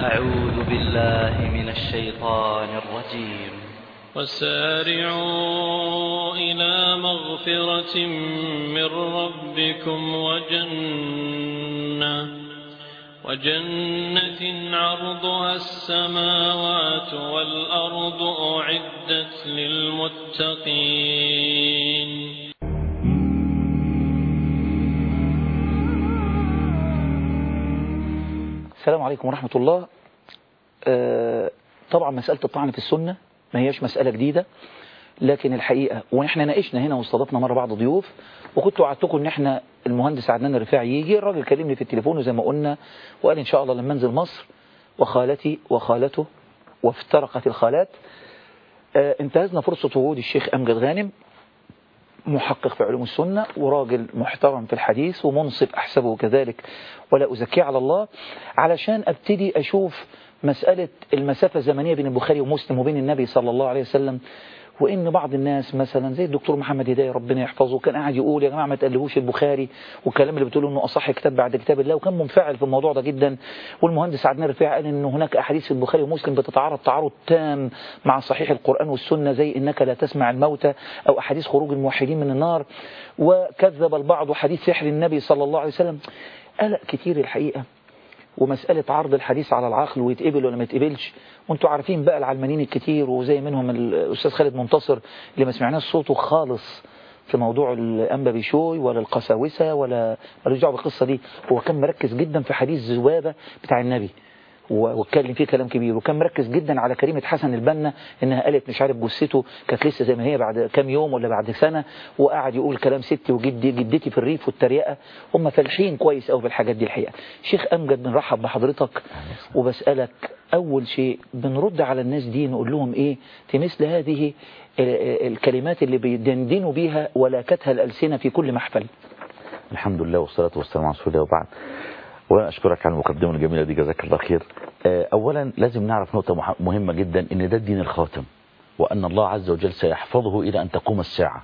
أعوذ بالله من الشيطان الرجيم وسارعوا إلى مغفرة من ربكم وجنة وجنة عرضها السماوات والأرض أعدت للمتقين السلام عليكم ورحمة الله آه، طبعا مسألة الطعن في السنة ما هيش مسألة جديدة لكن الحقيقة ونحن ناقشنا هنا واستضفنا مرة بعض ضيوف وكنت وعدتكم ان احنا المهندس عدنان الرفاعي يجي الراجل كلمني في التليفون وزي ما قلنا وقال ان شاء الله لما انزل مصر وخالتي وخالته وافترقت الخالات آه، انتهزنا فرصة وجود الشيخ أمجد غانم محقق في علوم السنة وراجل محترم في الحديث ومنصف أحسبه كذلك ولا أزكيه على الله علشان أبتدي أشوف مسألة المسافة الزمنية بين البخاري ومسلم وبين النبي صلى الله عليه وسلم وإن بعض الناس مثلا زي الدكتور محمد هداية ربنا يحفظه كان قاعد يقول يا جماعة ما تقلبوش البخاري والكلام اللي بتقولوا إنه أصح كتاب بعد كتاب الله وكان منفعل في الموضوع ده جدا والمهندس عدنان رفيع قال إن هناك أحاديث في البخاري ومسلم بتتعارض تعارض تام مع صحيح القرآن والسنة زي إنك لا تسمع الموتى أو أحاديث خروج الموحدين من النار وكذب البعض حديث سحر النبي صلى الله عليه وسلم قلق كتير الحقيقة ومسألة عرض الحديث على العقل ويتقبل ولا ما يتقبلش وانتوا عارفين بقى العلمانيين الكتير وزي منهم الأستاذ خالد منتصر اللي ما سمعناش صوته خالص في موضوع الأنبا بيشوي ولا القساوسة ولا ملوش دعوه بالقصة دي هو كان مركز جدا في حديث زوابة بتاع النبي واتكلم فيه كلام كبير وكان مركز جدا على كريمة حسن البنا انها قالت مش عارف جثته كانت لسه زي ما هي بعد كام يوم ولا بعد سنة وقعد يقول كلام ستي وجدي جدتي في الريف والتريقة هم فالحين كويس قوي في الحاجات دي الحقيقة شيخ امجد بنرحب بحضرتك وبسألك اول شيء بنرد على الناس دي نقول لهم ايه في مثل هذه الكلمات اللي بيدندنوا بيها ولاكتها الألسنة في كل محفل الحمد لله والصلاة والسلام على رسول الله وبعد وأشكرك على المقدمة الجميلة دي جزاك الله خير أولا لازم نعرف نقطة مهمة جدا إن ده الدين الخاتم وأن الله عز وجل سيحفظه إلى أن تقوم الساعة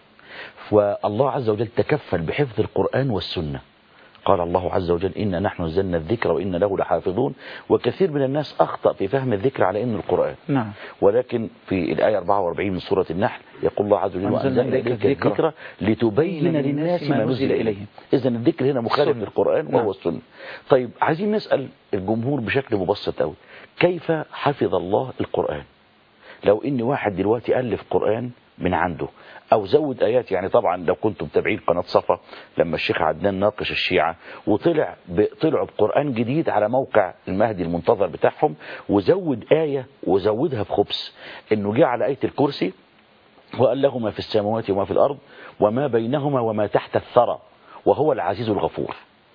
والله عز وجل تكفل بحفظ القرآن والسنة قال الله عز وجل إنا نحن نزلنا الذكر وإنا له لحافظون وكثير من الناس أخطأ في فهم الذكر على إنه القرآن نعم ولكن في الآية 44 من سورة النحل يقول الله عز وجل وأنزلنا إليك الذكر لتبين للناس ما نزل إليهم إذا الذكر هنا مخالف للقرآن وهو نعم. السنة طيب عايزين نسأل الجمهور بشكل مبسط أوي كيف حفظ الله القرآن لو إن واحد دلوقتي ألف قرآن من عنده او زود ايات يعني طبعا لو كنتم متابعين قناه صفا لما الشيخ عدنان ناقش الشيعه وطلع ب... طلعوا بقران جديد على موقع المهدي المنتظر بتاعهم وزود ايه وزودها بخبز انه جه على ايه الكرسي وقال له ما في السماوات وما في الارض وما بينهما وما تحت الثرى وهو العزيز الغفور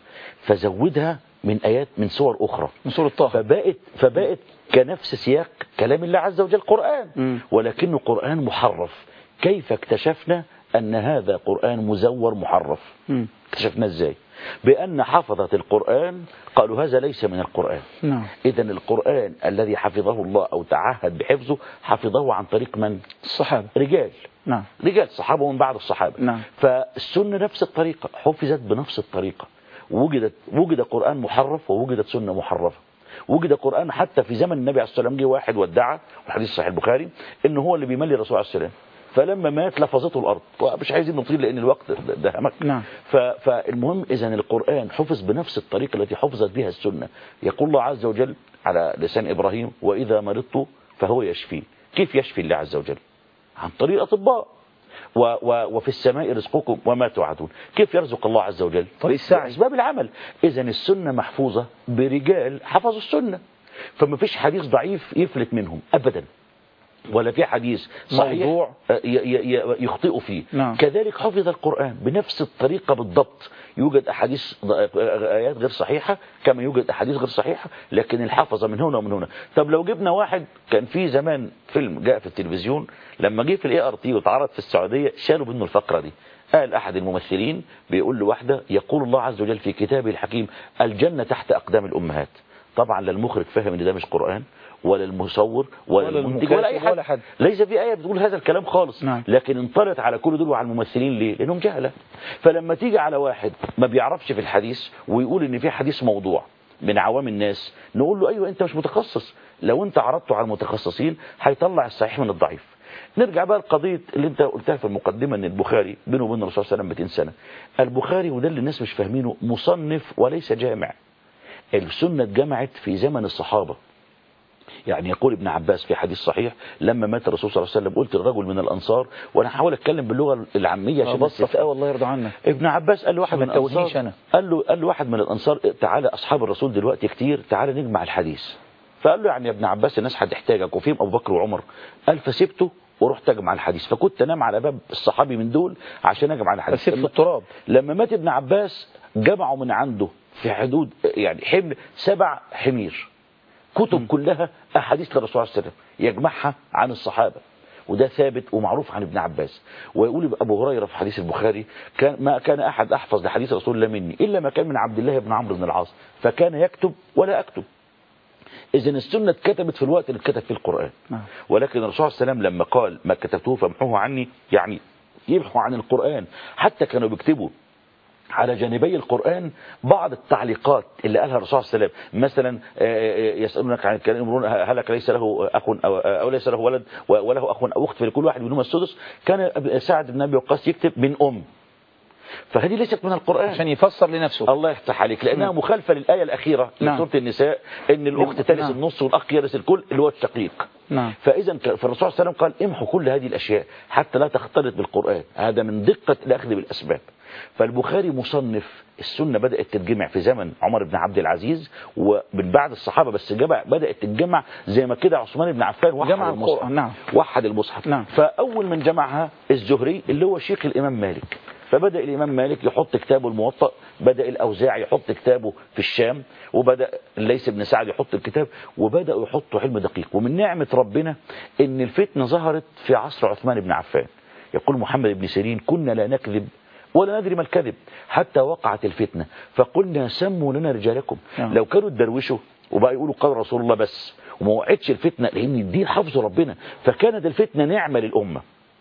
فزودها من ايات من سور اخرى من سورة طه فبقت فبقت كنفس سياق كلام الله عز وجل قرآن مم. ولكنه قرآن محرف كيف اكتشفنا أن هذا قرآن مزور محرف مم. اكتشفنا ازاي بأن حفظة القرآن قالوا هذا ليس من القرآن نعم إذا القرآن الذي حفظه الله أو تعهد بحفظه حفظه عن طريق من الصحابة رجال نعم رجال صحابة ومن بعد الصحابة نعم. فالسنة نفس الطريقة حفظت بنفس الطريقة وجدت وجد قرآن محرف ووجدت سنة محرفة وجد قرآن حتى في زمن النبي عليه الصلاة والسلام جه واحد وادعى والحديث صحيح البخاري ان هو اللي بيملي الرسول عليه السلام فلما مات لفظته الارض مش عايزين نطيل لان الوقت دهمك نعم. ف- فالمهم اذا القرآن حفظ بنفس الطريقة التي حفظت بها السنة يقول الله عز وجل على لسان ابراهيم واذا مرضت فهو يشفي كيف يشفي الله عز وجل عن طريق اطباء و و وفي السماء رزقكم وما توعدون كيف يرزق الله عز وجل طريق السعي. أسباب العمل إذا السنة محفوظة برجال حفظوا السنة فما فيش حديث ضعيف يفلت منهم أبدا ولا في حديث صحيح موضوع. ي- ي- ي- يخطئ فيه نعم. كذلك حفظ القرآن بنفس الطريقة بالضبط يوجد أحاديث ض- آيات غير صحيحة كما يوجد أحاديث غير صحيحة لكن الحفظة من هنا ومن هنا طب لو جبنا واحد كان في زمان فيلم جاء في التلفزيون لما جه في الاي ار تي واتعرض في السعودية شالوا منه الفقرة دي قال أحد الممثلين بيقول لواحدة يقول الله عز وجل في كتابه الحكيم الجنة تحت أقدام الأمهات طبعا لا المخرج فهم ان ده مش قرآن ولا المصور ولا, ولا المنتج ولا اي المكاتب ولا حد حد. ليس في آية بتقول هذا الكلام خالص نعم. لكن انطلت على كل دول وعلى الممثلين ليه لأنهم جهلة فلما تيجي على واحد ما بيعرفش في الحديث ويقول ان في حديث موضوع من عوام الناس نقول له ايوه انت مش متخصص لو انت عرضته على المتخصصين هيطلع الصحيح من الضعيف نرجع بقى لقضيه اللي انت قلتها في المقدمه ان البخاري بينه وبين الرسول صلى الله عليه وسلم 200 سنه البخاري وده اللي الناس مش فاهمينه مصنف وليس جامع السنه اتجمعت في زمن الصحابه يعني يقول ابن عباس في حديث صحيح لما مات الرسول صلى الله عليه وسلم قلت الرجل من الانصار وانا هحاول اتكلم باللغه العاميه عشان الناس بسط اه والله يرضى عنك ابن عباس قال له واحد ما من تتوهنيش الانصار أنا. قال له قال له واحد من الانصار تعالى اصحاب الرسول دلوقتي كتير تعالى نجمع الحديث فقال له يعني يا ابن عباس الناس هتحتاجك وفيهم ابو بكر وعمر قال فسبته ورحت اجمع الحديث فكنت انام على باب الصحابي من دول عشان اجمع الحديث بس في التراب لما مات ابن عباس جمعوا من عنده في حدود يعني حمل سبع حمير كتب كلها احاديث للرسول صلى الله عليه وسلم يجمعها عن الصحابه وده ثابت ومعروف عن ابن عباس ويقول ابو هريره في حديث البخاري كان ما كان احد احفظ لحديث رسول الله مني الا ما كان من عبد الله بن عمرو بن العاص فكان يكتب ولا اكتب اذا السنه اتكتبت في الوقت اللي اتكتب فيه القران نعم. ولكن الرسول صلى الله عليه وسلم لما قال ما كتبته فامحوه عني يعني يمحوا عن القران حتى كانوا بيكتبوا على جانبي القرآن بعض التعليقات اللي قالها الرسول صلى الله عليه وسلم مثلا آه، آه، يسألونك عن الكلام يقولون هلك ليس له أخ أو, أو ليس له ولد وله أخ أو أخت فلكل واحد منهما السدس كان سعد بن أبي وقاص يكتب من أم فهذه ليست من القرآن عشان يفسر لنفسه الله يفتح عليك لأنها مخالفة للآية الأخيرة نعم. في سورة النساء إن الأخت ترث نعم. النص والأخ يرث الكل اللي هو الشقيق نعم فإذا ك- فالرسول صلى الله عليه وسلم قال امحوا كل هذه الأشياء حتى لا تختلط بالقرآن هذا من دقة الأخذ بالأسباب فالبخاري مصنف السنة بدأت تتجمع في زمن عمر بن عبد العزيز ومن بعد الصحابة بس جمع بدأت تتجمع زي ما كده عثمان بن عفان وحد جمع المصحف القرآن، نعم. وحد المصحف نعم. فأول من جمعها الزهري اللي هو شيخ الإمام مالك فبدأ الإمام مالك يحط كتابه الموطأ بدأ الأوزاعي يحط كتابه في الشام وبدأ الليث بن سعد يحط الكتاب وبدأوا يحطوا علم دقيق ومن نعمة ربنا إن الفتنة ظهرت في عصر عثمان بن عفان يقول محمد بن سيرين كنا لا نكذب ولا ندري ما الكذب حتى وقعت الفتنة فقلنا سموا لنا رجالكم نعم. لو كانوا اتدروشوا وبقى يقولوا قال رسول الله بس وما وقعتش الفتنة لأن الدين حفظ ربنا فكانت الفتنة نعمة للأمة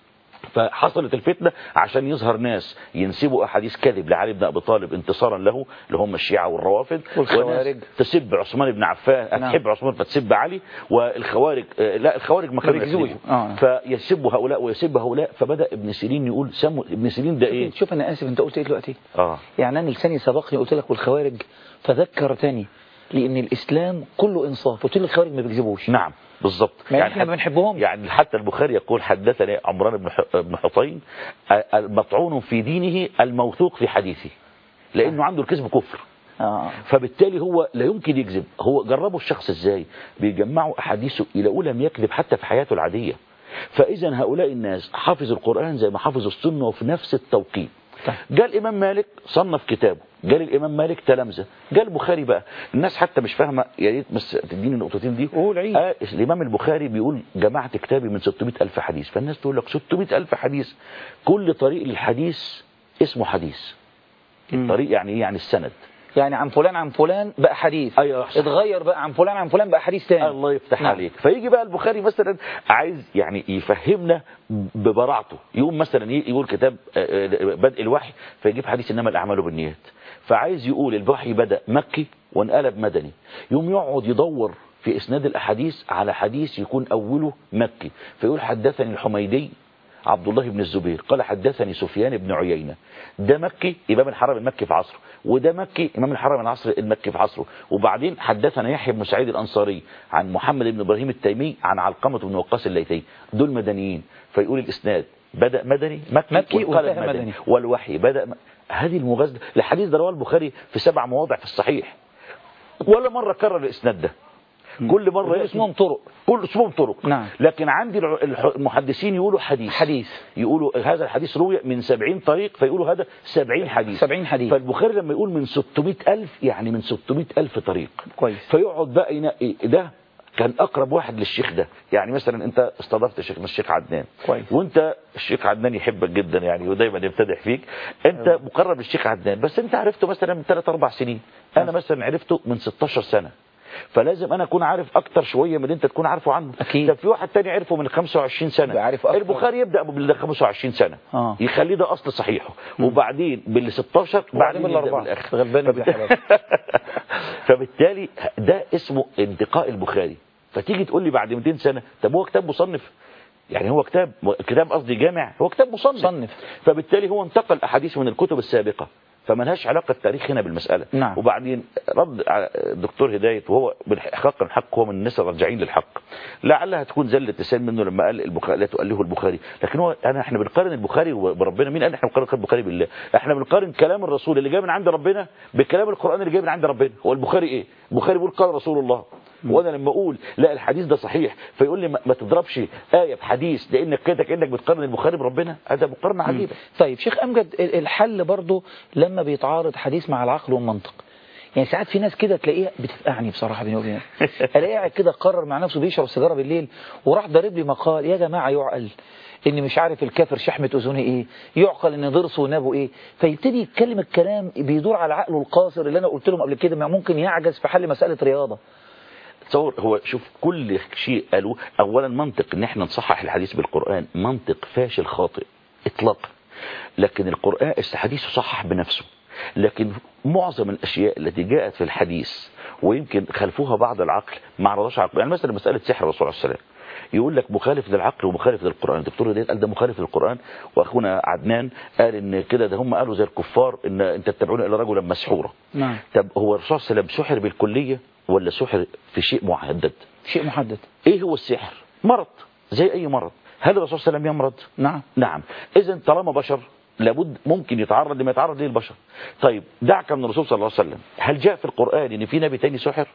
فحصلت الفتنة عشان يظهر ناس ينسبوا أحاديث كذب لعلي بن أبي طالب انتصارا له اللي هم الشيعة والروافض والخوارج. وناس تسب عثمان بن عفان نعم. تحب عثمان فتسب علي والخوارج آه، لا الخوارج ما كانوا يكذبوا. يكذبوا آه. فيسبوا هؤلاء ويسب هؤلاء فبدأ ابن سيرين يقول سموا ابن سيرين ده ايه شوف انا اسف انت قلت ايه دلوقتي اه يعني انا لساني سبقني قلت لك والخوارج فذكرتني لان الاسلام كله انصاف قلت لك الخوارج ما بيكذبوش نعم بالظبط ما احنا حتى- ما بنحبهمش. يعني حتى البخاري يقول حدثني عمران بن ح- بن حطين آه، المطعون في دينه الموثوق في حديثه لانه عنده الكذب كفر اه فبالتالي هو لا يمكن يكذب هو جربوا الشخص ازاي بيجمعوا احاديثه يلاقوه لم يكذب حتى في حياته العاديه فاذا هؤلاء الناس حفظوا القران زي ما حفظوا السنه وفي نفس التوقيت جاء الامام مالك صنف كتابه جاء الامام مالك تلامذه جاء البخاري بقى الناس حتى مش فاهمه يا ريت بس تديني النقطتين دي قول عيد. آه الامام البخاري بيقول جمعت كتابي من 600 الف حديث فالناس تقول لك 600 الف حديث كل طريق للحديث اسمه حديث الطريق يعني ايه يعني السند يعني عن فلان عن فلان بقى حديث أيوة، صح. اتغير بقى عن فلان عن فلان بقى حديث تاني الله يفتح نعم. عليك فيجي بقى البخاري مثلا عايز يعني يفهمنا ببراعته يقوم مثلا ي- يقول كتاب آه، آه، بدء الوحي فيجيب حديث انما الاعمال بالنيات فعايز يقول الوحي بدا مكي وانقلب مدني يقوم يقعد يدور في اسناد الاحاديث على حديث يكون اوله مكي فيقول حدثني الحميدي عبد الله بن الزبير قال حدثني سفيان بن عيينة ده مكي إمام الحرم المكي في عصره وده مكي إمام الحرم العصر المكي في عصره وبعدين حدثنا يحيى بن سعيد الأنصاري عن محمد بن إبراهيم التيمي عن علقمة بن وقاص الليثي دول مدنيين فيقول الإسناد بدأ مدني مكي, مكي وانقلب وانتهى مدني, مدني. والوحي بدأ م... هذه المغازلة الحديث ده رواه البخاري في سبع مواضع في الصحيح ولا مرة كرر الإسناد ده كل مرة ودول يأتي- اسمهم طرق كل اسمهم طرق نعم. لكن عندي الع- الح- المحدثين يقولوا حديث حديث يقولوا هذا الحديث روي من 70 طريق فيقولوا هذا 70 حديث 70 حديث. فالبخاري لما يقول من 600 ألف يعني من 600 ألف طريق كويس فيقعد بقى ينقي ده كان أقرب واحد للشيخ ده يعني مثلا أنت استضفت شيخنا الشيخ عدنان كويس. وأنت الشيخ عدنان يحبك جدا يعني ودايما يمتدح فيك أنت مقرب للشيخ عدنان بس أنت عرفته مثلا من 3 4 سنين أنا مثلا عرفته من 16 سنة فلازم انا اكون عارف اكتر شويه من اللي انت تكون عارفه عنه أكيد. طب في واحد تاني عرفه من 25 سنه يبقى عارف أكتر. البخاري يبدا بال 25 سنه آه. يخليه ده اصل صحيحه وبعدين بال 16 بعدين يبدأ بالأربعة. بالاخر غلبان ابن حلال. فبالتالي ده اسمه انتقاء البخاري فتيجي تقول لي بعد 200 سنه طب هو كتاب مصنف يعني هو كتاب كتاب قصدي جامع هو كتاب مصنف مصنف. فبالتالي هو انتقل احاديث من الكتب السابقه فملهاش علاقه التاريخ هنا بالمساله نعم. وبعدين رد على الدكتور هدايه وهو بالحق الحق هو من الناس الراجعين للحق لعلها تكون زله لسان منه لما قال البخاري لا تؤله البخاري لكن هو انا احنا بنقارن البخاري بربنا مين قال احنا بنقارن البخاري بالله احنا بنقارن كلام الرسول اللي جاي من عند ربنا بكلام القران اللي جاي من عند ربنا هو البخاري ايه البخاري بيقول قال رسول الله وانا لما اقول لا الحديث ده صحيح فيقول لي ما ما تضربش ايه بحديث لانك كده كانك بتقارن البخاري بربنا هذا مقارنه عجيبه طيب شيخ أمجد ال- الحل برضو لما بيتعارض حديث مع العقل والمنطق يعني ساعات في ناس كده تلاقيها بتفقعني بصراحة بيني وبينك الاقيه قاعد كده قرر مع نفسه بيشرب سيجارة بالليل وراح ضارب لي مقال يا جماعة يعقل ان مش عارف الكافر شحمة اذنه ايه يعقل ان ضرسه ونابه ايه فيبتدي يتكلم الكلام بيدور على عقله القاصر اللي انا قلت لهم قبل كده ما ممكن يعجز في حل مسألة رياضة تصور هو شوف كل شيء قالوه اولا منطق ان احنا نصحح الحديث بالقران منطق فاشل خاطئ اطلاقا لكن القران الحديث صحح بنفسه لكن معظم الاشياء التي جاءت في الحديث ويمكن خلفوها بعض العقل ما عرضهاش عقل يعني مثلا مساله سحر الرسول عليه السلام يقول لك مخالف للعقل ومخالف للقران الدكتور هديت قال ده مخالف للقران واخونا عدنان قال ان كده ده هم قالوا زي الكفار ان انت تتبعون الى رجلا مسحورا نعم طب هو الرسول صلى الله عليه وسلم سحر بالكليه ولا سحر في شيء محدد شيء محدد ايه هو السحر مرض زي اي مرض هل الرسول صلى الله عليه وسلم يمرض نعم نعم اذا طالما بشر لابد ممكن يتعرض لما يتعرض ليه البشر طيب دعك من الرسول صلى الله عليه وسلم هل جاء في القرآن ان في نبي تاني سحر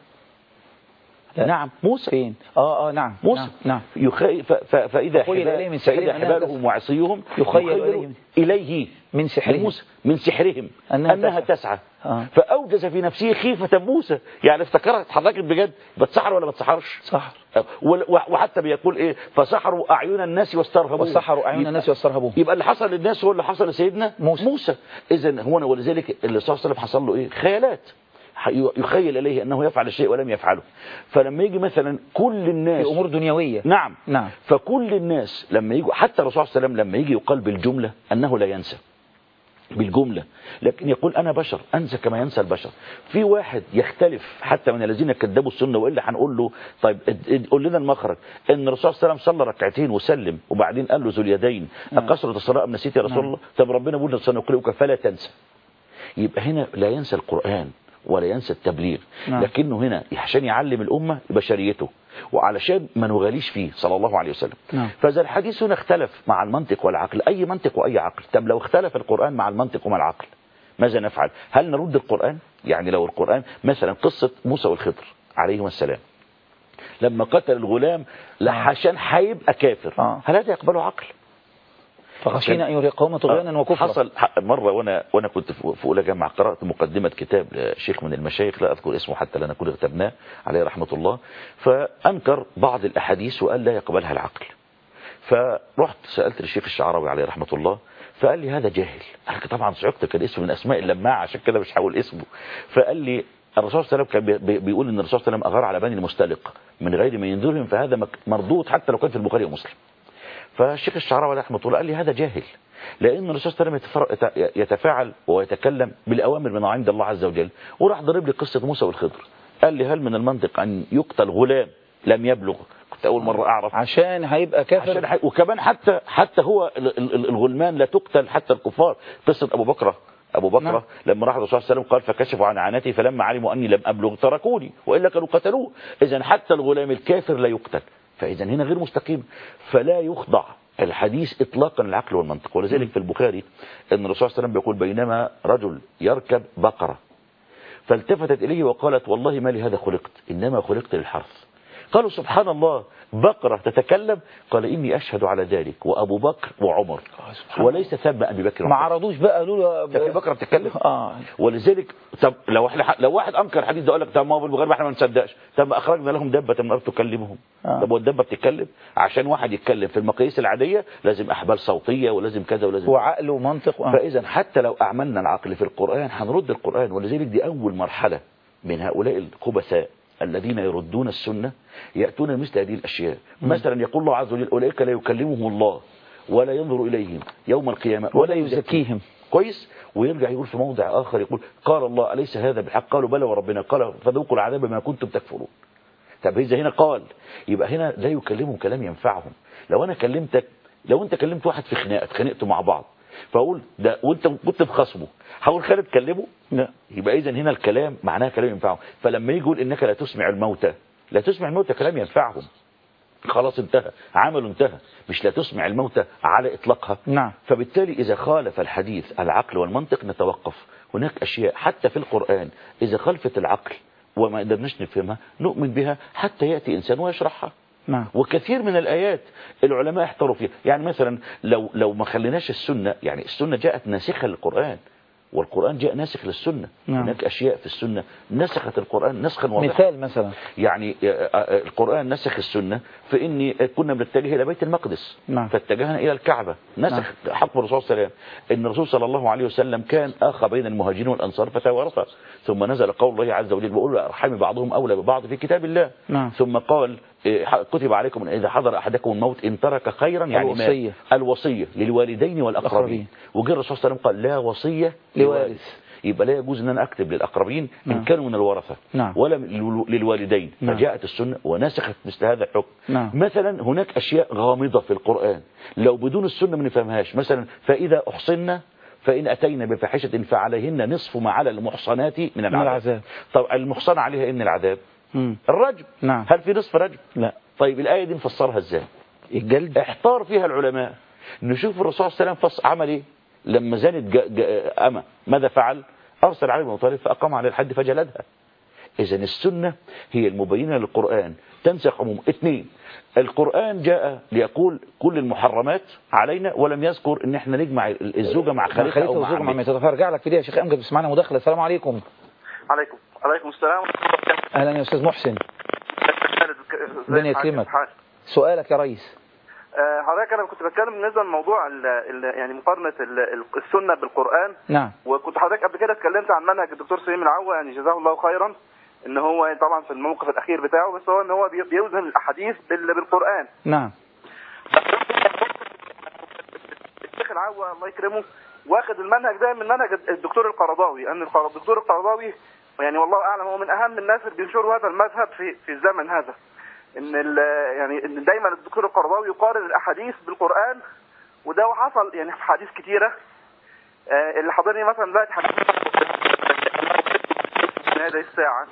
لا. نعم موسى فين اه اه نعم موسى نعم, نعم. يخي... ف... ف... فإذا خيل حبال... إليه من سحرهم فإذا أنها حبالهم وعصيهم يخيل يخيل إليه. إليه من سحرهم. موسى من سحرهم أنها أنها, تسعى. تسعى, آه. فأوجس في نفسه خيفة موسى يعني افتكرها اتحركت بجد بتسحر ولا ما تسحرش صح وال- وحتى بيقول ايه فسحروا اعين الناس واسترهبوا وسحروا اعين الناس واسترهبوهم يبقى اللي حصل للناس هو اللي حصل لسيدنا موسى. موسى اذا هو ولذلك اللي صلى الله عليه وسلم حصل له ايه خيالات ح- يخيل اليه انه يفعل الشيء ولم يفعله فلما يجي مثلا كل الناس في امور دنيويه نعم نعم فكل الناس لما يجوا حتى الرسول صلى الله عليه وسلم لما يجي يقال بالجمله انه لا ينسى بالجملة لكن يقول أنا بشر أنسى كما ينسى البشر في واحد يختلف حتى من الذين كذبوا السنة وإلا هنقول له طيب اد- اد- قول لنا المخرج أن الرسول صلى الله عليه وسلم صلى ركعتين وسلم وبعدين قال له ذو اليدين أقصرت الصلاة أم نسيت يا رسول نعم. الله طب ربنا بيقول لنا سنقرئك فلا تنسى يبقى هنا لا ينسى القرآن ولا ينسى التبليغ نعم. لكنه هنا عشان يعلم الأمة بشريته وعلشان ما نغاليش فيه صلى الله عليه وسلم نعم. فإذا الحديث هنا اختلف مع المنطق والعقل أي منطق وأي عقل طب لو اختلف القرآن مع المنطق ومع العقل ماذا نفعل هل نرد القرآن يعني لو القرآن مثلا قصة موسى والخضر عليهما السلام لما قتل الغلام عشان هيبقى كافر آه. هل هذا يقبله عقل فخشينا ان يرهقهما طغيانا وكفرا حصل ح- مرة وانا وانا كنت في في اولى جامعة قرأت مقدمة كتاب لشيخ من المشايخ لا اذكر اسمه حتى لان كنا كتبناه عليه رحمة الله فانكر بعض الاحاديث وقال لا يقبلها العقل فرحت سألت الشيخ الشعراوي عليه رحمة الله فقال لي هذا جاهل انا طبعا صعقت كان اسم من اسماء اللماعة عشان كده مش هقول اسمه فقال لي الرسول صلى الله عليه وسلم كان بي- بي- بيقول ان الرسول صلى الله عليه وسلم اغار على بني المستلق من غير ما ينذرهم فهذا مك- مردود حتى لو كان في البخاري ومسلم فالشيخ الشعراوي رحمه الله قال لي هذا جاهل لأن الرسول صلى الله عليه وسلم يتفر- يتفاعل ويتكلم بالأوامر من عند الله عز وجل وراح ضرب لي قصة موسى والخضر قال لي هل من المنطق أن يقتل غلام لم يبلغ كنت أول مرة أعرف عشان هيبقى عشان كافر حي... وكمان حتى حتى هو ال- ال- ال- الغلمان لا تقتل حتى الكفار قصة أبو بكر أبو بكر نعم. لما راح الرسول صلى الله عليه وسلم قال فكشفوا عن عانتي فلما علموا أني لم أبلغ تركوني وإلا كانوا قتلوه إذا حتى الغلام الكافر لا يقتل فإذا هنا غير مستقيم فلا يخضع الحديث إطلاقا العقل والمنطق ولذلك في البخاري أن الرسول صلى الله عليه وسلم بيقول بينما رجل يركب بقرة فالتفتت إليه وقالت والله ما لهذا خلقت إنما خلقت للحرث قالوا سبحان الله بقرة تتكلم قال إني أشهد على ذلك وأبو بكر وعمر سبحان وليس ثم أبي بكر ما وعمر. عرضوش بقى قالوا ده في له بكرة بتتكلم اه ولذلك طب لو احنا لو واحد انكر الحديث ده قال لك طب ما هو بالبخاري احنا ما نصدقش طب ما اخرجنا لهم دبه من الارض تكلمهم آه. طب والدبه بتتكلم عشان واحد يتكلم في المقاييس العاديه لازم احبال صوتيه ولازم كذا ولازم هو عقل ومنطق آه. فاذا حتى لو اعملنا العقل في القران هنرد القران ولذلك دي اول مرحله من هؤلاء الخبثاء الذين يردون السنة يأتون مثل هذه الأشياء مثلا يقول الله عز وجل أولئك لا يكلمهم الله ولا ينظر إليهم يوم القيامة ولا يزكيهم كويس ويرجع يقول في موضع آخر يقول قال الله أليس هذا بالحق قالوا بلى وربنا قال فذوقوا العذاب بما كنتم تكفرون طب إذا هنا قال يبقى هنا لا يكلمهم كلام ينفعهم لو أنا كلمتك لو أنت كلمت واحد في خناقة اتخانقتوا مع بعض فأقول ده وأنت كنت في خصمه هقول خالد كلمه لا يبقى إذا هنا الكلام معناه كلام ينفعهم فلما يجي يقول إنك لا تسمع الموتى لا تسمع الموتى كلام ينفعهم خلاص انتهى عمله انتهى مش لا تسمع الموتى على إطلاقها نعم فبالتالي إذا خالف الحديث العقل والمنطق نتوقف هناك أشياء حتى في القرآن إذا خالفت العقل وما قدرناش نفهمها نؤمن بها حتى يأتي إنسان ويشرحها نعم وكثير من الآيات العلماء احتروا فيها يعني مثلا لو لو ما خليناش السنة يعني السنة جاءت ناسخة للقرآن والقرآن جاء ناسخ للسنة نعم. هناك أشياء في السنة نسخت القرآن نسخا واضحا مثال مثلا يعني آه، آه، القرآن نسخ السنة في إن كنا بنتجه إلى بيت المقدس نعم. فاتجهنا إلى الكعبة نسخ حق الرسول صلى الله عليه وسلم إن الرسول صلى الله عليه وسلم كان آخى بين المهاجرين والأنصار فتوارثا ثم نزل قول الله عز وجل وقول أرحم بعضهم أولى ببعض في كتاب الله نعم. ثم قال إيه، كتب عليكم إن إذا حضر أحدكم الموت إن ترك خيرا يعني ما؟ الوصية. الوصية للوالدين والأقربين الأقربين. وجاء الرسول صلى الله عليه وسلم قال لا وصية لوارث. يبقى لا يجوز ان انا اكتب للاقربين ان نعم. كانوا من الورثه نعم. ولا للو- للوالدين نعم. فجاءت السنه ونسخت مثل هذا الحكم نعم. مثلا هناك اشياء غامضه في القران لو بدون السنه ما نفهمهاش مثلا فاذا احصنا فإن أتينا بفاحشة فعليهن نصف ما على المحصنات من العذاب, العذاب. طب المحصنة عليها إيه من العذاب مم. الرجم نعم. هل في نصف رجم لا طيب الآية دي نفسرها إزاي الجلد احتار فيها العلماء نشوف الرسول صلى الله عليه وسلم فص عمل ايه لما زانت جا جا أما ماذا فعل أرسل علي بن أبي طالب فأقام على الحد فجلدها إذا السنة هي المبينة للقرآن تنسخ عموم اثنين القرآن جاء ليقول كل المحرمات علينا ولم يذكر ان احنا نجمع الزوجة مع خالتها خليفه او مع وزوج مع عمتها ميتة فارجع لك في دي يا شيخ امجد بس معانا مداخله السلام عليكم عليكم عليكم السلام اهلا يا استاذ محسن ربنا يكرمك. سؤالك يا ريس آه، حضرتك انا كنت بتكلم بالنسبه لموضوع ال ال يعني مقارنه ال- ال- السنه بالقران نعم وكنت حضرتك قبل كده اتكلمت عن منهج الدكتور سليم العوا يعني جزاه الله خيرا ان هو يعني طبعا في الموقف الاخير بتاعه بس هو ان هو بي- بيوزن الاحاديث بال- بالقران نعم الشيخ العوا الله يكرمه واخد المنهج ده من منهج الدكتور القرضاوي ان القر- الدكتور القرضاوي يعني والله اعلم هو من اهم الناس اللي بينشروا هذا المذهب في في الزمن هذا ان ال- يعني ان دايما الدكتور القرضاوي يقارن الاحاديث بالقران وده وحصل يعني في حديث كتيره آه، اللي حاضرني مثلا دلوقتي حديث من هذه الساعه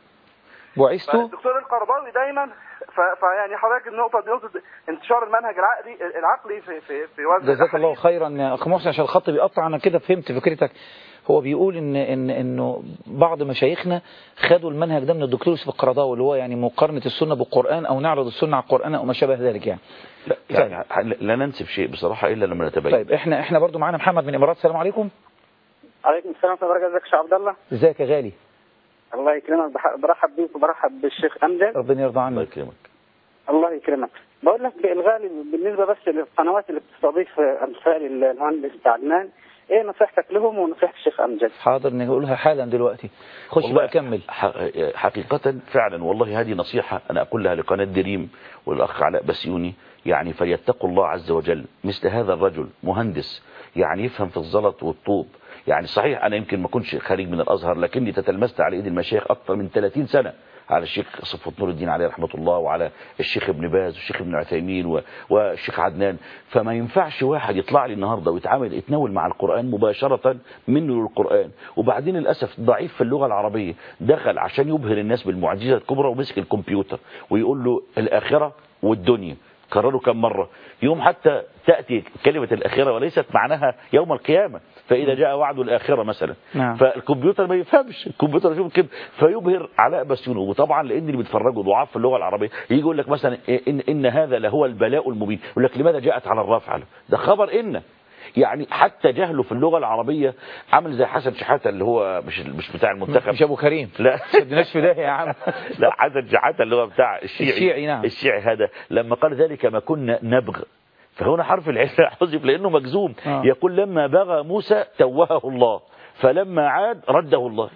بعثت الدكتور القرضاوي دايما ف- فيعني حضرتك النقطه دي نقطه انتشار المنهج العقلي العقلي في في في وزن جزاك الله الأحاديث. خيرا يا اخ محسن عشان الخط بيقطع انا كده فهمت فكرتك هو بيقول ان ان انه بعض مشايخنا خدوا المنهج ده من الدكتور يوسف القرضاوي اللي هو يعني مقارنه السنه بالقران او نعرض السنه على القران او ما شابه ذلك يعني لا, يعني لا ننسب شيء بصراحة إلا لما نتبين طيب احنا احنا برضو معانا محمد من الامارات السلام عليكم عليكم السلام ورحمة الله وبركاته ازيك يا عبد الله ازيك يا غالي الله يكرمك بح- برحب بيك وبرحب بالشيخ امجد ربنا يرضى الله عنك يكرمك الله يكرمك بقول لك الغالي بالنسبة بس للقنوات اللي بتستضيف امثال المهندس عدنان ايه نصيحتك لهم ونصيحة الشيخ امجد حاضر نقولها حالا دلوقتي خش والله بقى كمل ح- حقيقة فعلا والله هذه نصيحة أنا أقولها لقناة دريم والأخ علاء بسيوني يعني فليتقوا الله عز وجل مثل هذا الرجل مهندس يعني يفهم في الزلط والطوب يعني صحيح أنا يمكن ما كنتش خارج من الأزهر لكني تتلمست على إيد المشايخ أكثر من 30 سنة على الشيخ صفوت نور الدين عليه رحمة الله وعلى الشيخ ابن باز والشيخ ابن عثيمين و- والشيخ عدنان فما ينفعش واحد يطلع لي النهاردة ويتعامل يتناول مع القرآن مباشرة منه للقرآن وبعدين للأسف ضعيف في اللغة العربية دخل عشان يبهر الناس بالمعجزة الكبرى ومسك الكمبيوتر ويقول له الآخرة والدنيا كرروا كم مرة يوم حتى تأتي كلمة الآخرة وليست معناها يوم القيامة فإذا جاء وعد الآخرة مثلا نعم. فالكمبيوتر ما يفهمش الكمبيوتر يشوف كده فيبهر علاء بسيون وطبعا لان اللي بيتفرجوا ضعاف في اللغه العربيه يجي يقول لك مثلا ان ان هذا لهو البلاء المبين يقول لك لماذا جاءت على الرفع ده خبر ان يعني حتى جهله في اللغه العربيه عامل زي حسن شحاته اللي هو مش مش بتاع المنتخب مش ابو كريم لا شدناش في ده يا عم لا حسن شحاته اللي هو بتاع الشيعي الشيعي، نعم. الشيعي هذا لما قال ذلك ما كنا نبغ فهنا حرف العله حذف لانه مجزوم آه. يقول لما بغى موسى توهه الله فلما عاد رده الله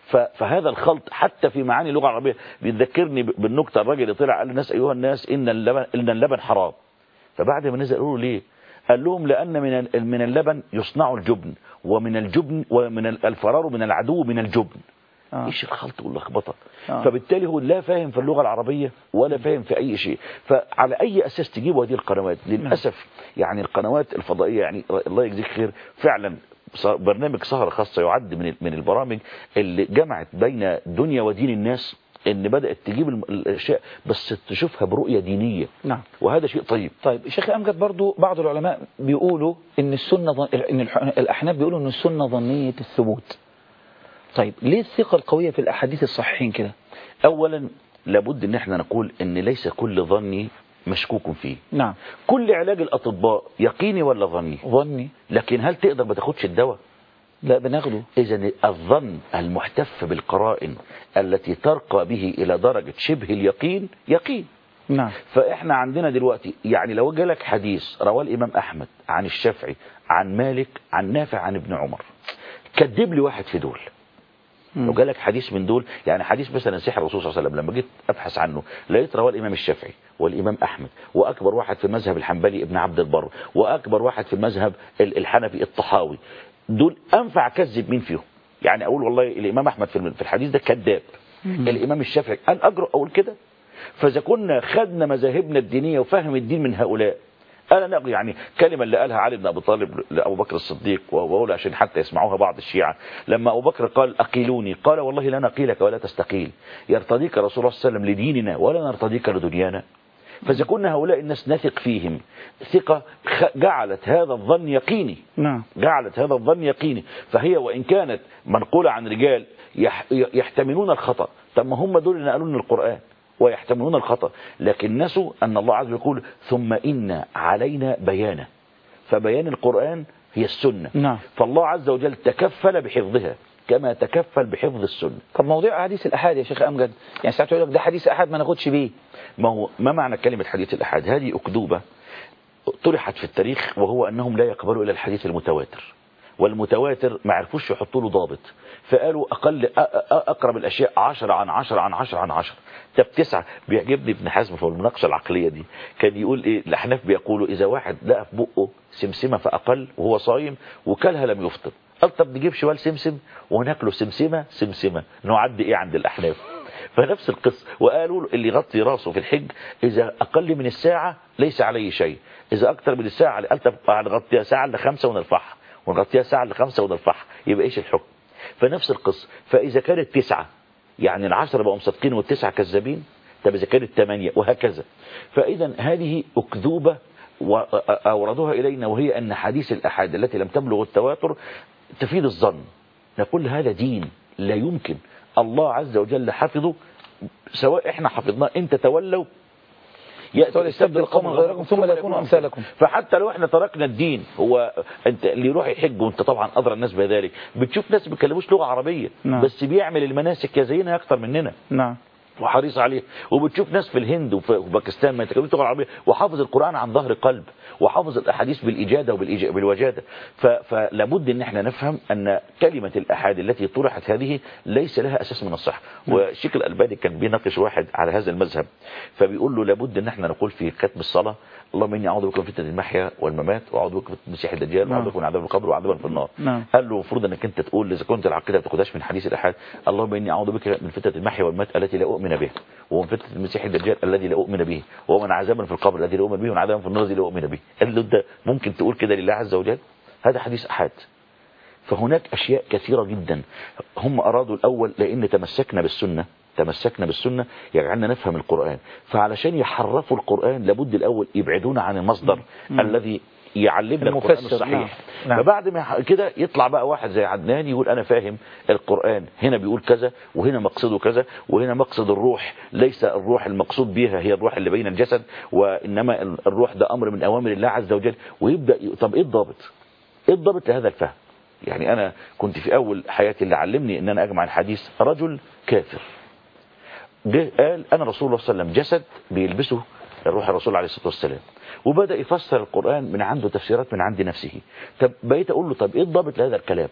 ف- فهذا الخلط حتى في معاني اللغة العربية بيذكرني ب- بالنكتة الراجل اللي طلع قال للناس أيها الناس إن اللبن, إن اللبن حرام فبعد ما نزل قالوا له ليه قال لهم لأن من ال- من اللبن يصنع الجبن ومن الجبن ومن ال- الفرار من العدو من الجبن آه. ايش الخلط واللخبطه آه. فبالتالي هو لا فاهم في اللغه العربيه ولا فاهم في اي شيء فعلى اي اساس تجيبوا هذه القنوات للاسف يعني القنوات الفضائيه يعني الله يجزيك خير فعلا ص- برنامج سهرة خاصة يعد من من البرامج اللي جمعت بين دنيا ودين الناس ان بدأت تجيب الم- الاشياء بس تشوفها برؤية دينية نعم وهذا شيء طيب طيب شيخ أمجد برضو بعض العلماء بيقولوا ان السنة ظن... ان الح- الأحناف بيقولوا ان السنة ظنية الثبوت طيب ليه الثقة القوية في الأحاديث الصحيحين كده اولا لابد ان احنا نقول ان ليس كل ظني مشكوك فيه نعم كل علاج الاطباء يقيني ولا ظني ظني لكن هل تقدر ما تاخدش الدواء لا بناخده اذا الظن المحتف بالقرائن التي ترقى به الى درجة شبه اليقين يقين نعم فاحنا عندنا دلوقتي يعني لو جالك حديث رواه الامام احمد عن الشافعي عن مالك عن نافع عن ابن عمر كذب لي واحد في دول لو جالك حديث من دول يعني حديث مثلا سحر الرسول صلى الله عليه وسلم لما جيت ابحث عنه لقيت رواه الامام الشافعي والامام احمد واكبر واحد في المذهب الحنبلي ابن عبد البر واكبر واحد في المذهب ال- الحنفي الطحاوي دول انفع كذب مين فيهم يعني اقول والله الامام احمد في الم- في الحديث ده كذاب الامام الشافعي قال اجرؤ اقول كده فاذا كنا خدنا مذاهبنا الدينيه وفهم الدين من هؤلاء انا نقل يعني كلمه اللي قالها علي بن ابي طالب لابو بكر الصديق وبقول عشان حتى يسمعوها بعض الشيعه لما ابو بكر قال اقيلوني قال والله لا نقيلك ولا تستقيل يرتضيك رسول الله صلى الله عليه وسلم لديننا ولا نرتضيك لدنيانا فاذا كنا هؤلاء الناس نثق فيهم ثقه خ- جعلت هذا الظن يقيني نعم جعلت هذا الظن يقيني فهي وإن كانت منقولة عن رجال يح يحتملون الخطأ طب ما هم دول اللي نقلوا لنا القرآن ويحتملون الخطأ لكن نسوا أن الله عز وجل يقول ثم إن علينا بيانه فبيان القرآن هي السنة نعم. فالله عز وجل تكفل بحفظها كما تكفل بحفظ السنة طب موضوع حديث الأحاد يا شيخ أمجد يعني ساعات يقول لك ده حديث أحد ما ناخدش بيه ما هو ما معنى كلمة حديث الأحاد هذه أكذوبة طرحت في التاريخ وهو أنهم لا يقبلوا إلى الحديث المتواتر والمتواتر ما عرفوش يحطوا له ضابط فقالوا أقل أ- أ- أقرب الأشياء عشرة عن عشرة عن عشرة عن عشرة طب تسعة بيعجبني ابن حزم في المناقشة العقلية دي كان يقول إيه الأحناف بيقولوا إذا واحد لقى في بقه سمسمة فأقل وهو صايم وكلها لم يفطر قال طب نجيب شوال سمسم وناكله سمسمة سمسمة نعد إيه عند الأحناف فنفس القصة وقالوا له اللي يغطي راسه في الحج إذا أقل من الساعة ليس عليه شيء إذا أكثر من الساعة قال طب هنغطيها ساعة لخمسة ونرفعها ونغطيها ساعة لخمسة ونرفعها يبقى إيش الحكم فنفس القصة فإذا كانت تسعة يعني العشرة بقوا مصدقين والتسعة كذابين طب إذا كانت ثمانية وهكذا فإذا هذه أكذوبة وأوردوها إلينا وهي أن حديث الأحاد التي لم تبلغ التواتر تفيد الظن نقول هذا دين لا يمكن الله عز وجل حفظه سواء احنا حفظناه انت تولوا يأتي يستبدل قوما غيركم ثم لا يكونوا أمثالكم فحتى لو احنا تركنا الدين هو انت اللي يروح يحج وانت طبعا ادرى الناس بذلك بتشوف ناس ما بيتكلموش لغه عربيه نعم. بس بيعمل المناسك يزينها اكتر مننا نعم وحريص عليه وبتشوف ناس في الهند وفي باكستان ما يتكلموش اللغه العربيه وحافظ القران عن ظهر قلب وحافظ الاحاديث بالاجاده وبالإج- بالوجاده ف- فلابد ان احنا نفهم ان كلمه الاحاد التي طرحت هذه ليس لها اساس من الصحه والشيخ الالباني كان بيناقش واحد على هذا المذهب فبيقول له لابد ان احنا نقول في ختم الصلاه اللهم اني اعوذ بك من فتنه المحيا والممات واعوذ بك من المسيح الدجال واعوذ بك من عذاب القبر وعذابا في النار نعم. قال له المفروض انك انت تقول اذا كنت العقيده ما بتاخدهاش من حديث الاحاد اللهم اني اعوذ بك من فتنه المحيا والممات التي لا اؤمن بها ومن فتنه المسيح الدجال الذي لا اؤمن به ومن عذابا في القبر الذي لا اؤمن به ومن عذابا في النار الذي لا اؤمن به قال له ده ممكن تقول كده لله عز وجل هذا حديث احاد فهناك اشياء كثيره جدا هم ارادوا الاول لان تمسكنا بالسنه تمسكنا بالسنة يجعلنا نفهم القرآن فعلشان يحرفوا القرآن لابد الأول يبعدونا عن المصدر الذي يعلمنا القرآن المفسر، الصحيح نعم. نعم. فبعد ما يح- كده يطلع بقى واحد زي عدنان يقول أنا فاهم القرآن هنا بيقول كذا وهنا مقصده كذا وهنا مقصد الروح ليس الروح المقصود بها هي الروح اللي بين الجسد وإنما ال- الروح ده أمر من أوامر الله عز وجل ويبدأ ي- طب إيه الضابط إيه الضابط لهذا الفهم يعني أنا كنت في أول حياتي اللي علمني إن أنا أجمع الحديث رجل كافر جه قال انا رسول الله صلى الله عليه وسلم جسد بيلبسه الروح الرسول عليه الصلاه والسلام وبدا يفسر القران من عنده تفسيرات من عند نفسه طب بقيت اقول له طب ايه الضابط لهذا الكلام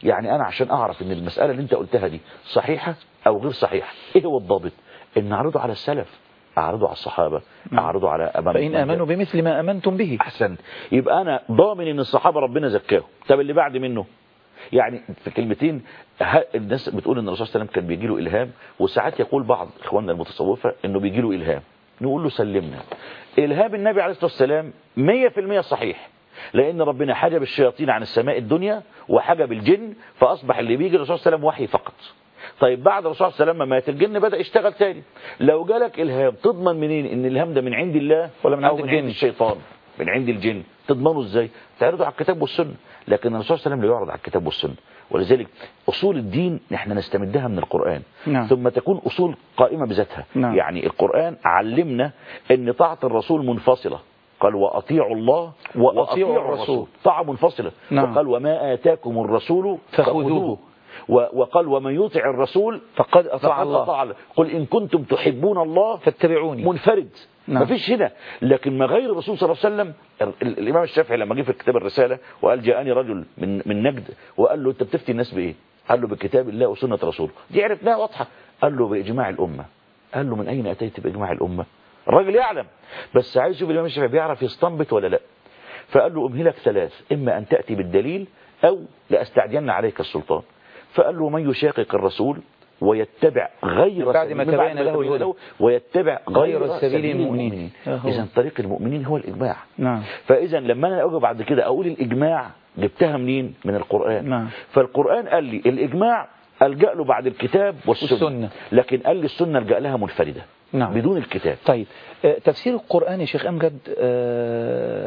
يعني انا عشان اعرف ان المسألة اللي انت قلتها دي صحيحة او غير صحيحة ايه هو الضابط ان اعرضه على السلف اعرضه على الصحابة اعرضه على امام فإن آمنوا بمثل ما آمنتم به احسنت يبقى انا ضامن ان الصحابة ربنا زكاهم طب اللي بعد منه يعني في كلمتين ه- الناس بتقول ان الرسول صلى الله عليه وسلم كان بيجي له الهام وساعات يقول بعض اخواننا المتصوفه انه بيجي له الهام نقول له سلمنا الهام النبي عليه الصلاه والسلام 100% صحيح لان ربنا حجب الشياطين عن السماء الدنيا وحجب الجن فاصبح اللي بيجي الرسول صلى الله عليه وسلم وحي فقط طيب بعد الرسول صلى الله عليه وسلم ما مات الجن بدا يشتغل تاني لو جالك الهام تضمن منين ان الهام ده من عند الله ولا من أو عند من الجن؟ عند الشيطان من عند الجن تضمنه ازاي تعرضه على الكتاب والسنه لكن الرسول صلى الله عليه وسلم لا يعرض على الكتاب والسنه ولذلك اصول الدين نحن نستمدها من القران نعم. ثم تكون اصول قائمه بذاتها نعم. يعني القران علمنا ان طاعه الرسول منفصله قال واطيعوا الله وأطيعوا الرسول. طاعه منفصله نعم. وقال وما اتاكم الرسول فخذوه. و- وقال ومن يطع الرسول فقد أطاع فقد الله أطاع الله قل ان كنتم تحبون الله فاتبعوني منفرد نعم. ما فيش هنا لكن ما غير الرسول صلى الله عليه وسلم ال- ال- الامام الشافعي لما جه في كتاب الرساله وقال جاءني رجل من من نجد وقال له انت بتفتي الناس بايه؟ قال له بكتاب الله وسنه رسوله دي عرفناها واضحه قال له باجماع الامه قال له من اين اتيت باجماع الامه؟ الراجل يعلم بس عايز يشوف الامام الشافعي بيعرف يستنبط ولا لا فقال له امهلك ثلاث اما ان تاتي بالدليل او لاستعجلن عليك السلطان فقال له من يشاقق الرسول ويتبع غير بعد ما سبيل- تبين بعد ما له تبين الهدى. ويتبع غير غير سبيل سبيل المؤمنين. المؤمنين أهو. اذا طريق المؤمنين هو الاجماع نعم فاذا لما انا اجي بعد كده اقول الاجماع جبتها منين من القران نعم. فالقران قال لي الاجماع الجا له بعد الكتاب والسنه, والسنة. لكن قال لي السنه الجا لها منفرده نعم. بدون الكتاب طيب آه، تفسير القرآن يا شيخ أمجد آه،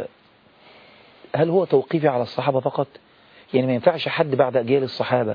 هل هو توقيفي على الصحابة فقط يعني ما ينفعش حد بعد أجيال الصحابة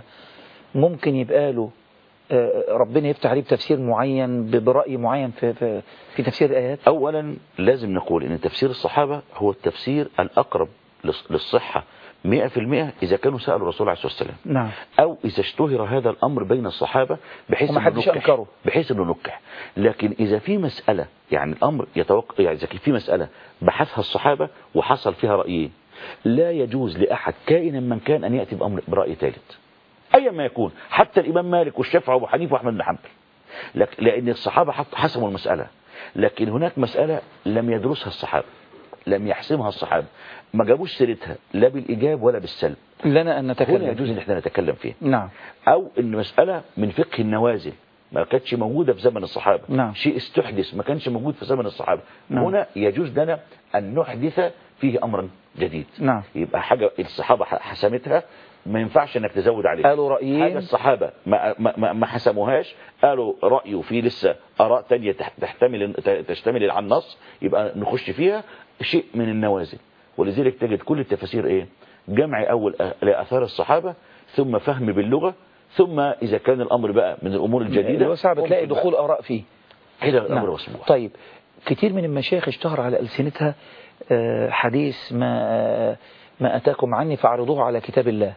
ممكن يبقى له آه، ربنا يفتح عليه بتفسير معين ب- برأي معين في, في, في تفسير الآيات اولا لازم نقول ان تفسير الصحابه هو التفسير الاقرب للص- للصحه 100% اذا كانوا سالوا الرسول عليه الصلاه والسلام نعم او اذا اشتهر هذا الامر بين الصحابه بحيث وما انه حدش نكح أنكره. بحيث انه نكح لكن اذا في مساله يعني الامر يتوقع يعني اذا في مساله بحثها الصحابه وحصل فيها رايين لا يجوز لاحد كائنا من كان ان ياتي بامر براي ثالث ايا ما يكون حتى الامام مالك والشافعي وابو حنيفه واحمد بن حنبل لك- لان الصحابه حط- حسموا المساله لكن هناك مساله لم يدرسها الصحابه لم يحسمها الصحابه ما جابوش سيرتها لا بالايجاب ولا بالسلب لنا أن هنا نتكلم يجوز ان احنا نتكلم فيه نعم او ان مسألة من فقه النوازل ما كانتش موجودة في زمن الصحابة نعم. شيء استحدث ما كانش موجود في زمن الصحابة نعم. هنا يجوز لنا أن نحدث فيه أمرا جديد نعم. يبقى حاجة الصحابة ح- حسمتها ما ينفعش انك تزود عليها قالوا رأيين. حاجة الصحابة ما, ما, ما, ما حسموهاش قالوا رأي وفي لسه آراء تانية تح- تحتمل ت- تشتمل على النص يبقى نخش فيها شيء من النوازل ولذلك تجد كل التفاسير ايه جمع اول أ- لآثار الصحابة ثم فهم باللغة ثم إذا كان الأمر بقى من الأمور الجديدة الوسع بتلاقي ممكن بقى. دخول آراء فيه كده الأمر نعم. مسموح طيب كتير من المشايخ اشتهر على ألسنتها آه، حديث ما ما أتاكم عني فاعرضوه على كتاب الله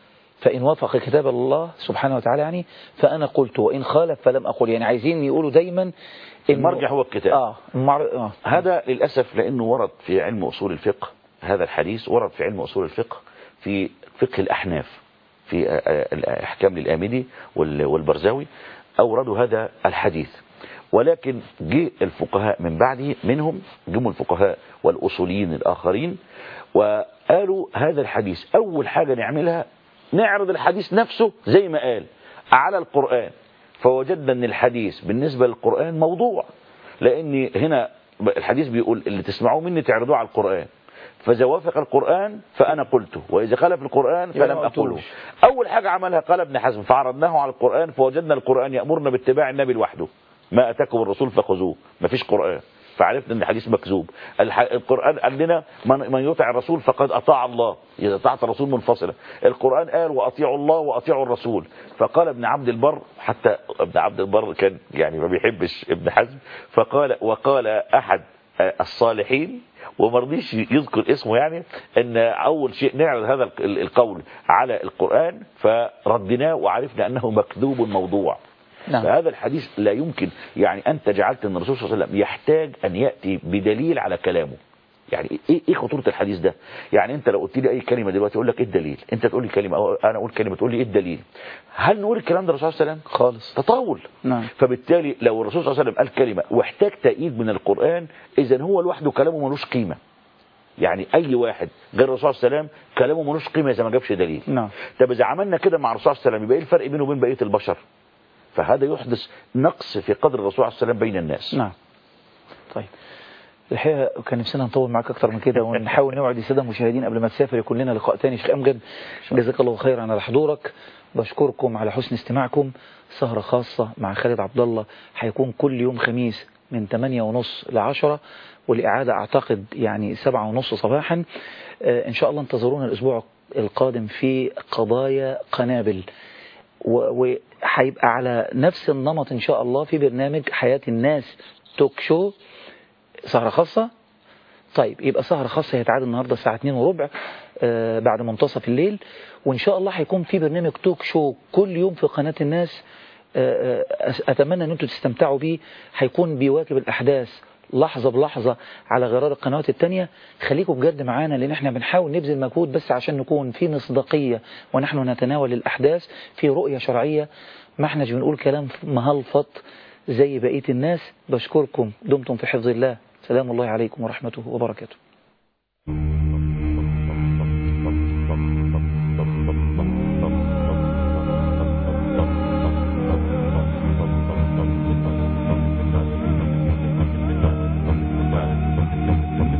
فإن وافق كتاب الله سبحانه وتعالى يعني فأنا قلت وإن خالف فلم أقل يعني عايزين يقولوا دايما إنه- المرجع هو الكتاب. آه, المر... آه. هذا للأسف لأنه ورد في علم أصول الفقه هذا الحديث ورد في علم أصول الفقه في فقه الأحناف في آه، آه، الأحكام للآمدي وال- والبرزاوي أوردوا هذا الحديث ولكن جه الفقهاء من بعده منهم جم الفقهاء والأصوليين الآخرين وقالوا هذا الحديث أول حاجة نعملها نعرض الحديث نفسه زي ما قال على القرآن فوجدنا أن الحديث بالنسبة للقرآن موضوع لأن هنا الحديث بيقول اللي تسمعوه مني تعرضوه على القرآن فإذا وافق القرآن فأنا قلته وإذا خالف القرآن يبقى فلم ما أقوله قلتوش. أول حاجة عملها قال ابن حزم فعرضناه على القرآن فوجدنا القرآن يأمرنا باتباع النبي لوحده ما أتاكم الرسول فخذوه ما فيش قرآن فعرفنا ان الحديث مكذوب الح... القرآن قال لنا من... من يطع الرسول فقد أطاع الله إذا طاعت الرسول منفصلة القرآن قال وأطيعوا الله وأطيعوا الرسول فقال ابن عبد البر حتى ابن عبد البر كان يعني ما بيحبش ابن حزم فقال وقال أحد الصالحين وما رضيش يذكر اسمه يعني ان اول شيء نعرض هذا ال- القول على القرآن فردناه وعرفنا انه مكذوب موضوع نعم. فهذا الحديث لا يمكن يعني انت جعلت ان الرسول صلى الله عليه وسلم يحتاج ان ياتي بدليل على كلامه يعني ايه ايه خطوره الحديث ده يعني انت لو قلت لي اي كلمه دلوقتي اقول لك ايه الدليل انت تقول لي كلمه او انا اقول كلمه تقول لي ايه الدليل هل نقول الكلام ده للرسول صلى الله عليه وسلم خالص تطاول نعم. فبالتالي لو الرسول صلى الله عليه وسلم قال كلمه واحتاج تأييد من القرآن اذا هو لوحده كلامه ملوش قيمه يعني اي واحد غير الرسول صلى الله عليه وسلم كلامه ملوش قيمه اذا ما جابش دليل نعم. طب اذا عملنا كده مع الرسول صلى الله عليه وسلم يبقى ايه الفرق بينه وبين بقيه البشر فهذا يحدث نقص في قدر الرسول عليه السلام بين الناس نعم طيب الحقيقة كان نفسنا نطول معاك أكتر من كده ونحاول نوعد السادة المشاهدين قبل ما تسافر يكون لنا لقاء تاني شيخ أمجد جزاك الله خيرا على حضورك بشكركم على حسن استماعكم سهرة خاصة مع خالد عبد الله هيكون كل يوم خميس من 8 ونص ل 10 والإعادة أعتقد يعني 7 ونص صباحا آه، إن شاء الله انتظرونا الأسبوع القادم في قضايا قنابل و- وهيبقى على نفس النمط إن شاء الله في برنامج حياة الناس توك شو سهرة خاصة طيب يبقى سهرة خاصة هيتعاد النهاردة الساعة 2 وربع آه بعد منتصف الليل وإن شاء الله هيكون في برنامج توك شو كل يوم في قناة الناس آه آه، أتمنى أن أنتم تستمتعوا بيه هيكون بيواكب الأحداث لحظة بلحظة على غرار القنوات التانية خليكم بجد معانا لأن احنا بنحاول نبذل مجهود بس عشان نكون في مصداقية ونحن نتناول الأحداث في رؤية شرعية ما احناش بنقول كلام مهلفط زي بقية الناس بشكركم دمتم في حفظ الله سلام الله عليكم ورحمته وبركاته